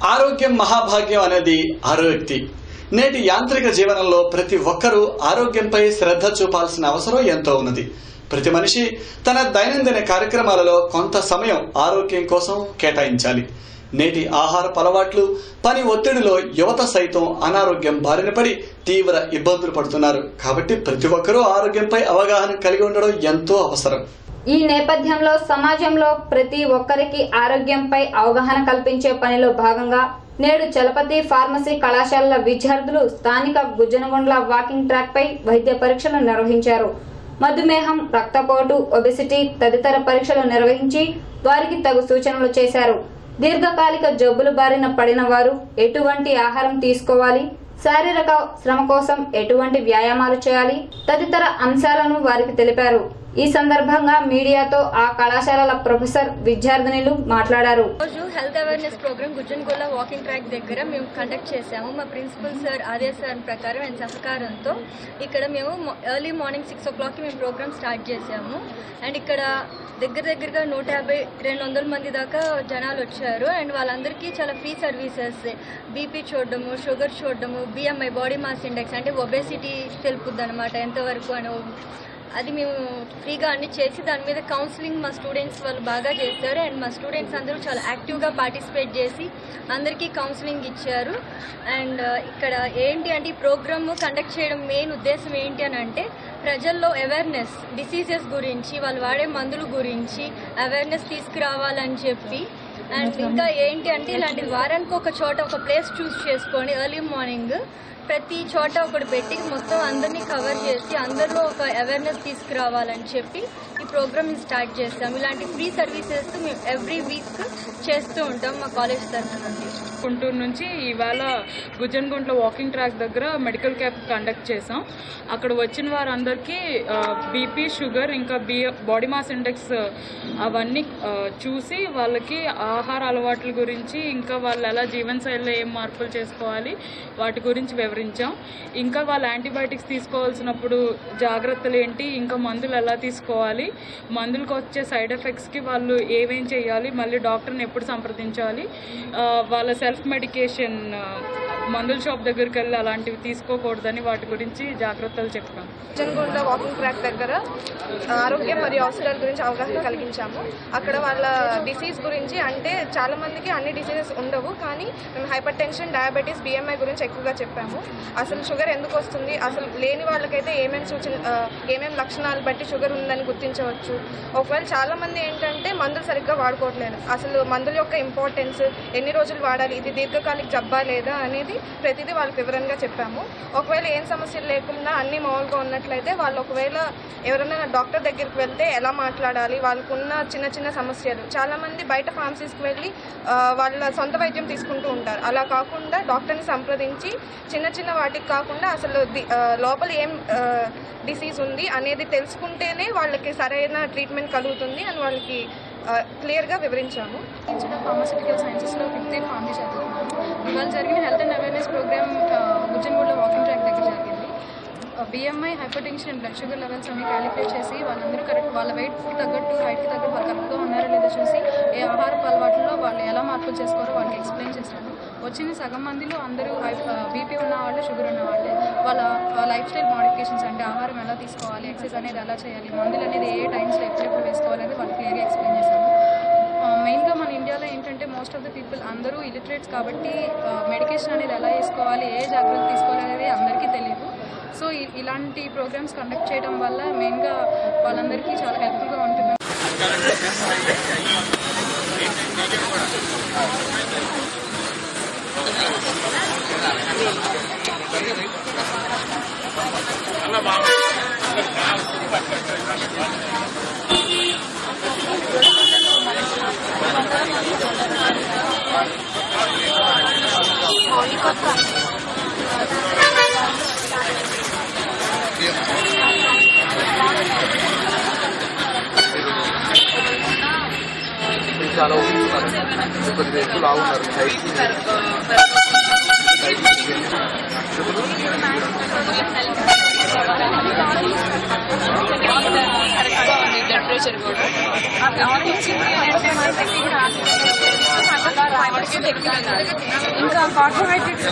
ఆరోగ్యం మహాభాగ్యం అనేది ఆరో వ్యక్తి నేటి యాంత్రిక జీవనంలో ప్రతి ఒక్కరూ ఆరోగ్యంపై శ్రద్ధ చూపాల్సిన అవసరం ఎంతో ఉన్నది ప్రతి మనిషి తన దైనందిన కార్యక్రమాలలో కొంత సమయం ఆరోగ్యం కోసం కేటాయించాలి నేటి ఆహార అలవాట్లు పని ఒత్తిడిలో యువత సైతం అనారోగ్యం బారిన పడి తీవ్ర ఇబ్బందులు పడుతున్నారు కాబట్టి ప్రతి ఒక్కరూ ఆరోగ్యంపై అవగాహన కలిగి ఉండడం ఎంతో అవసరం ఈ నేపథ్యంలో సమాజంలో ప్రతి ఒక్కరికి ఆరోగ్యంపై అవగాహన కల్పించే పనిలో భాగంగా నేడు చలపతి ఫార్మసీ కళాశాలల విద్యార్థులు స్థానిక గుజ్జనగొండ్ల వాకింగ్ ట్రాక్ పై వైద్య పరీక్షలు నిర్వహించారు మధుమేహం రక్తపోటు ఒబెసిటీ తదితర పరీక్షలు నిర్వహించి వారికి తగు సూచనలు చేశారు దీర్ఘకాలిక జబ్బులు బారిన పడిన వారు ఎటువంటి ఆహారం తీసుకోవాలి శారీరక శ్రమ కోసం ఎటువంటి వ్యాయామాలు చేయాలి తదితర అంశాలను వారికి తెలిపారు ఈ సందర్భంగా మీడియాతో ఆ కళాశాలల ప్రొఫెసర్ విద్యార్థినులు మాట్లాడారు రోజు హెల్త్ అవేర్నెస్ ప్రోగ్రామ్ గుజ్జన్గోల వాకింగ్ ట్రాక్ దగ్గర మేము కండక్ట్ చేసాము మా ప్రిన్సిపల్ సార్ ఆదేశాల ప్రకారం అండ్ సహకారంతో ఇక్కడ మేము ఎర్లీ మార్నింగ్ సిక్స్ ఓ క్లాక్కి మేము ప్రోగ్రామ్ స్టార్ట్ చేసాము అండ్ ఇక్కడ దగ్గర దగ్గరగా నూట యాభై రెండు వందల మంది దాకా జనాలు వచ్చారు అండ్ వాళ్ళందరికీ చాలా ఫ్రీ సర్వీసెస్ బీపీ చూడడము షుగర్ చూడడము బిఎంఐ బాడీ మాస్ ఇండెక్స్ అంటే ఒబేసిటీ తెలుపుద్ది అనమాట ఎంతవరకు అని అది మేము ఫ్రీగా అన్ని చేసి దాని మీద కౌన్సిలింగ్ మా స్టూడెంట్స్ వాళ్ళు బాగా చేశారు అండ్ మా స్టూడెంట్స్ అందరూ చాలా యాక్టివ్గా పార్టిసిపేట్ చేసి అందరికీ కౌన్సిలింగ్ ఇచ్చారు అండ్ ఇక్కడ ఏంటి అంటే ఈ ప్రోగ్రామ్ కండక్ట్ చేయడం మెయిన్ ఉద్దేశం ఏంటి అని అంటే ప్రజల్లో అవేర్నెస్ డిసీజెస్ గురించి వాళ్ళు వాడే మందుల గురించి అవేర్నెస్ తీసుకురావాలని చెప్పి అండ్ ఇంకా ఏంటి అంటే ఇలాంటి వారానికి ఒక చోట ఒక ప్లేస్ చూస్ చేసుకొని ఎర్లీ మార్నింగ్ ప్రతి చోట ఒకటి పెట్టి మొత్తం అందరినీ కవర్ చేసి అందరిలో ఒక అవేర్నెస్ తీసుకురావాలని చెప్పి ఈ ప్రోగ్రామ్ స్టార్ట్ చేస్తాం ఇలాంటి ఫ్రీ సర్వీసెస్ మేము ఎవ్రీ వీక్ చేస్తూ ఉంటాం మా కాలేజ్ తరఫు నుండి గుంటూరు నుంచి ఇవాళ గుజ్జన్గుంట్ల వాకింగ్ ట్రాక్ దగ్గర మెడికల్ క్యాంప్ కండక్ట్ చేసాం అక్కడ వచ్చిన వారందరికీ బీపీ షుగర్ ఇంకా బి బాడీ మాస్ ఇండెక్స్ అవన్నీ ఆ, చూసి వాళ్ళకి ఆహార అలవాట్ల గురించి ఇంకా వాళ్ళు ఎలా జీవనశైలిలో ఏం మార్పులు చేసుకోవాలి వాటి గురించి వివరించాం ఇంకా వాళ్ళు యాంటీబయాటిక్స్ తీసుకోవాల్సినప్పుడు జాగ్రత్తలు ఏంటి ఇంకా మందులు ఎలా తీసుకోవాలి మందులకు వచ్చే సైడ్ ఎఫెక్ట్స్కి వాళ్ళు ఏమేం చేయాలి మళ్ళీ డాక్టర్ని ఎప్పుడు సంప్రదించాలి ఆ, వాళ్ళ సెల్ఫ్ మెడికేషన్ మందుల షాప్ దగ్గరికి వెళ్ళి అలాంటివి తీసుకోకూడదని వాటి గురించి జాగ్రత్తలు చెప్పాం జన్గొండ వాకింగ్ ట్రాక్ దగ్గర ఆరోగ్యం మరియు అవసరాల గురించి అవగాహన కలిగించాము అక్కడ వాళ్ళ డిసీజ్ గురించి అంటే చాలా మందికి అన్ని డిసీజెస్ ఉండవు కానీ మేము హైపర్ టెన్షన్ డయాబెటీస్ బిఎంఐ గురించి ఎక్కువగా చెప్పాము అసలు షుగర్ ఎందుకు వస్తుంది అసలు లేని వాళ్ళకైతే ఏమేమి సూచన ఆ, ఏమేమి లక్షణాలు బట్టి షుగర్ ఉందని గుర్తించవచ్చు ఒకవేళ చాలా మంది ఏంటంటే మందులు సరిగ్గా వాడుకోవట్లేదు అసలు మందుల యొక్క ఇంపార్టెన్స్ ఎన్ని రోజులు వాడాలి ఇది దీర్ఘకాలిక జబ్బా లేదా అనేది ప్రతిదీ వాళ్ళకి వివరంగా చెప్పాము ఒకవేళ ఏం సమస్యలు లేకుండా అన్ని మామూలుగా ఉన్నట్లయితే వాళ్ళు ఒకవేళ ఎవరైనా డాక్టర్ దగ్గరికి వెళ్తే ఎలా మాట్లాడాలి వాళ్ళకున్న చిన్న చిన్న సమస్యలు చాలా మంది బయట ఫార్మసీస్కి వెళ్ళి ఆ, వాళ్ళ సొంత వైద్యం తీసుకుంటూ ఉంటారు అలా కాకుండా డాక్టర్ని సంప్రదించి చిన్న చిన్న వాటికి కాకుండా అసలు ది- ఆ, లోపల ఏం డిసీజ్ ఉంది అనేది తెలుసుకుంటేనే వాళ్ళకి సరైన ట్రీట్మెంట్ కలుగుతుంది అని వాళ్ళకి క్లియర్గా వివరించాము ఇన్స్టిట్యూట్ ఆఫ్ ఫార్మసిటికల్ సైన్సెస్లో ఫిఫ్త్ ఇయర్ ఫార్మసీ చదువుతున్నాను ఇవాళ జరిగిన హెల్త్ అండ్ అవేర్నెస్ ప్రోగ్రామ్ గుజ్జన్గూడలో వాకింగ్ ట్రాక్ దగ్గర జరిగింది BMI hypertension and blood sugar levels అన్ని క్యాలిక్యులేట్ చేసి వాళ్ళందరూ కరెక్ట్ వాళ్ళ వెయిట్కి తగ్గట్టు హైట్కి తగ్గట్టు వాళ్ళు కరెక్ట్గా ఉన్నారో లేదో చూసి ఏ ఆహారపు అలవాట్లలో వాళ్ళు ఎలా మార్పులు చేసుకోరో వాళ్ళకి ఎక్స్ప్లెయిన్ చేశాను వచ్చిన సగం మందిలో అందరూ హై బీపీ ఉన్న వాళ్ళు షుగర్ ఉన్న వాళ్ళే వాళ్ళ లైఫ్ స్టైల్ మోడిఫికేషన్స్ అంటే ఆహారం ఎలా తీసుకోవాలి ఎక్సర్సైజ్ అనేది ఎలా చేయాలి మందులు అనేది ఏ టైమ్స్లో ఎప్పుడెప్పుడు వేసుకోవాలి అనేది వాళ్ళు క్లియర్గా ఎక్స్ప్లెయిన్ చేశాను మెయిన్గా మన ఇండియాలో ఏంటంటే మోస్ట్ ఆఫ్ ద పీపుల్ అందరూ ఇలిటరేట్స్ కాబట్టి మెడికేషన్ అనేది ఎలా వేసుకోవాలి ఏ జాగ్రత్తలు తీసుకోవాలి అనేది అందరికీ తెలియదు సో ఇ- ఇలాంటి ప్రోగ్రామ్స్ కండక్ట్ చేయడం వల్ల మెయిన్గా వాళ్ళందరికీ చాలా హెల్ప్ఫుల్గా ఉంటుంది చాలా ఊహిస్తున్నారు కొద్దిగా ఎక్కువ లాగున్నారు హైట్ కరెక్ట్గా ఉంది బ్లడ్ టెంపరేచర్ కూడా ఆరెంజ్ అంటే మనకి ఫైవ్ ఎక్కువ ఇంకా కార్బోహైడ్రేట్స్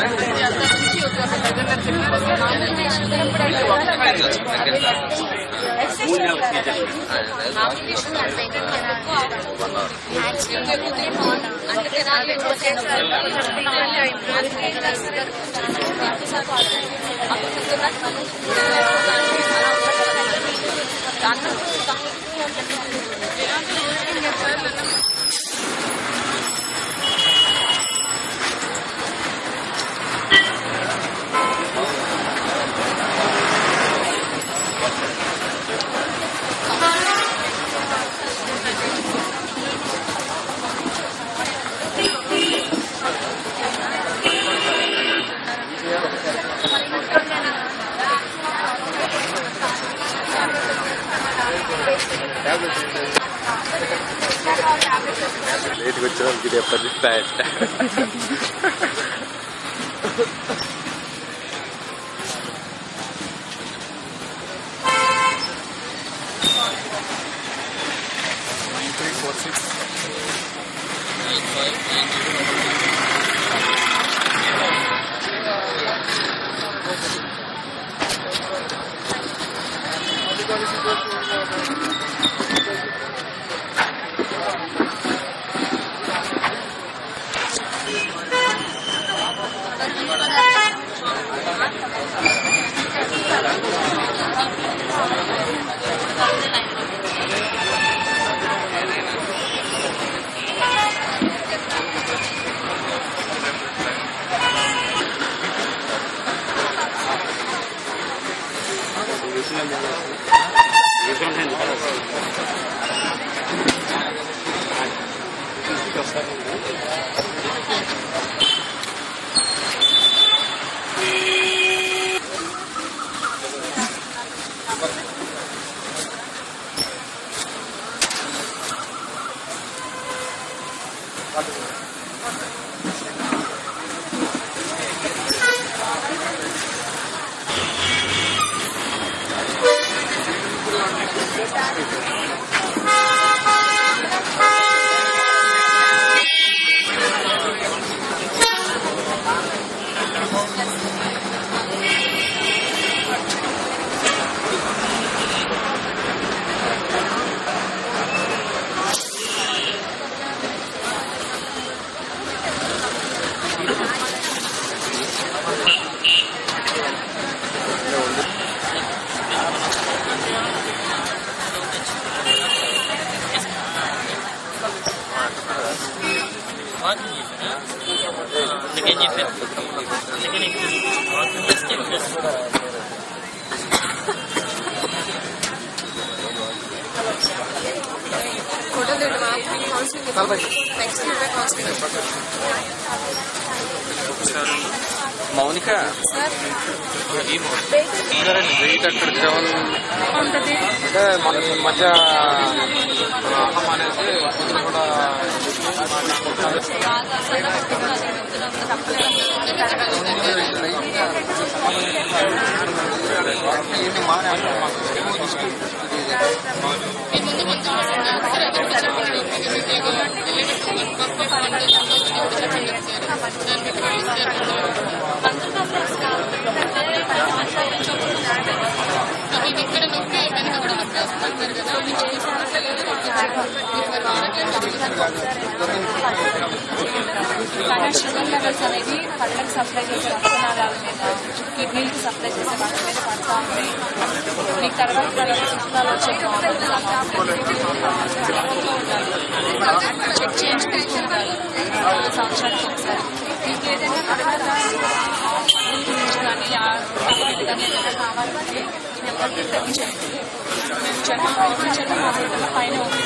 లేట్గా వచ్చేదానికి ఇది ఎప్పటి fat three four six Mounika weight అక్కడ సెవెన్ ఉంటుంది అంటే మన ఈ మధ్య అన్నం అనేసి పొద్దున కూడా కానీ షుగర్ లెవెల్స్ అనేది కళ్ళకి సప్లై చేసే రక్తనాళాల మీద కిడ్నీకి సప్లై చేసే వాటి మీద పడతా ఉంటాయి మీకు తర్వాత తర్వాత చిత్రాలు వచ్చే చెక్ చేయించుకుంటూ ఉండాలి సంవత్సరానికి ఒకసారి మీకు ఏదైనా తర్వాత కానీ ఆ- కానీ ఏదైనా కావాలంటే ఈ నెంబర్కి తెప్పించండి మేము చెట్టు చెట్టు హాస్పిటల్ పైన ఉంది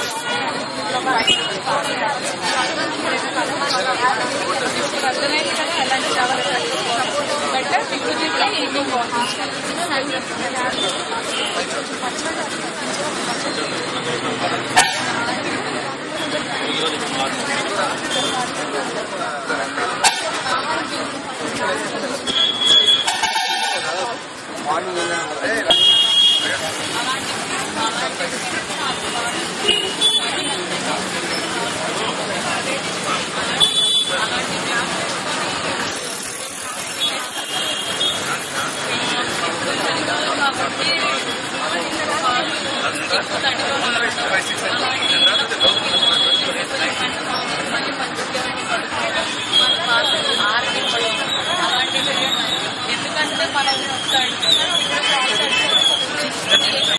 అర్థమైంది కదా ఎలాంటి కావాలి బెటర్ వికృతి కూడా ఈవినింగ్ మార్నింగ్ మాట్లాడుతున్నాను